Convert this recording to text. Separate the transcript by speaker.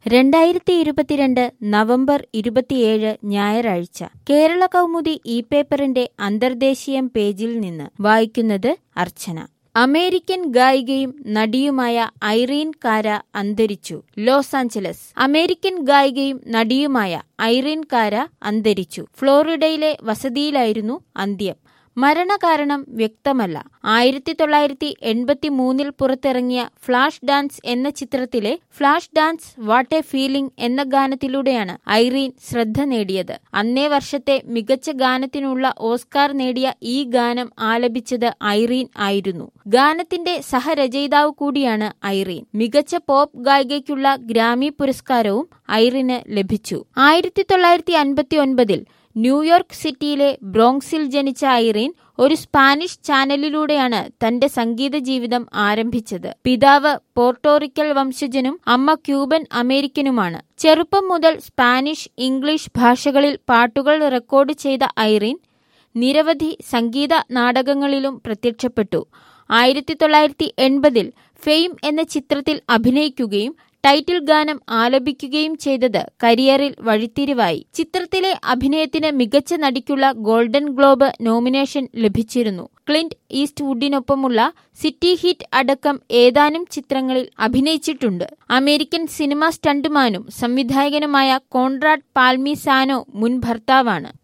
Speaker 1: രണ്ടായിരത്തി ഇരുപത്തിരണ്ട് നവംബർ ഇരുപത്തിയേഴ് ഞായറാഴ്ച കേരള കൗമുദി ഇ പേപ്പറിന്റെ അന്തർദേശീയം പേജിൽ നിന്ന് വായിക്കുന്നത് അർച്ചന അമേരിക്കൻ ഗായികയും നടിയുമായ ഐറീൻ കാര അന്തരിച്ചു ലോസ് ആഞ്ചലസ് അമേരിക്കൻ ഗായികയും നടിയുമായ ഐറീൻ കാര അന്തരിച്ചു ഫ്ലോറിഡയിലെ വസതിയിലായിരുന്നു അന്ത്യം മരണകാരണം വ്യക്തമല്ല ആയിരത്തി തൊള്ളായിരത്തി എൺപത്തി മൂന്നിൽ പുറത്തിറങ്ങിയ ഫ്ലാഷ് ഡാൻസ് എന്ന ചിത്രത്തിലെ flash dance what a feeling എന്ന ഗാനത്തിലൂടെയാണ് ഐറീൻ ശ്രദ്ധ നേടിയത് അന്നേ വർഷത്തെ മികച്ച ഗാനത്തിനുള്ള ഓസ്കാർ നേടിയ ഈ ഗാനം ആലപിച്ചത് ഐറീൻ ആയിരുന്നു ഗാനത്തിന്റെ സഹരചയിതാവ് കൂടിയാണ് ഐറീൻ മികച്ച പോപ്പ് ഗായികയ്ക്കുള്ള ഗ്രാമി പുരസ്കാരവും ഐറിന് ലഭിച്ചു ആയിരത്തി തൊള്ളായിരത്തി അൻപത്തി ഒൻപതിൽ ന്യൂയോർക്ക് സിറ്റിയിലെ ബ്രോങ്സിൽ ജനിച്ച ഐറീൻ ഒരു സ്പാനിഷ് ചാനലിലൂടെയാണ് തന്റെ സംഗീത ജീവിതം ആരംഭിച്ചത് പിതാവ് പോർട്ടോറിക്കൽ വംശജനും അമ്മ ക്യൂബൻ അമേരിക്കനുമാണ് ചെറുപ്പം മുതൽ സ്പാനിഷ് ഇംഗ്ലീഷ് ഭാഷകളിൽ പാട്ടുകൾ റെക്കോർഡ് ചെയ്ത ഐറീൻ നിരവധി സംഗീത നാടകങ്ങളിലും പ്രത്യക്ഷപ്പെട്ടു ആയിരത്തി തൊള്ളായിരത്തി എൺപതിൽ ഫെയിം എന്ന ചിത്രത്തിൽ അഭിനയിക്കുകയും ടൈറ്റിൽ ഗാനം ആലപിക്കുകയും ചെയ്തത് കരിയറിൽ വഴിത്തിരിവായി ചിത്രത്തിലെ അഭിനയത്തിന് മികച്ച നടിക്കുള്ള ഗോൾഡൻ ഗ്ലോബ് നോമിനേഷൻ ലഭിച്ചിരുന്നു ക്ലിന്റ് ഈസ്റ്റ് വുഡിനൊപ്പമുള്ള സിറ്റി ഹിറ്റ് അടക്കം ഏതാനും ചിത്രങ്ങളിൽ അഭിനയിച്ചിട്ടുണ്ട് അമേരിക്കൻ സിനിമാ സ്റ്റണ്ടുമാനും സംവിധായകനുമായ കോൺറാഡ് പാൽമിസാനോ മുൻ ഭർത്താവാണ്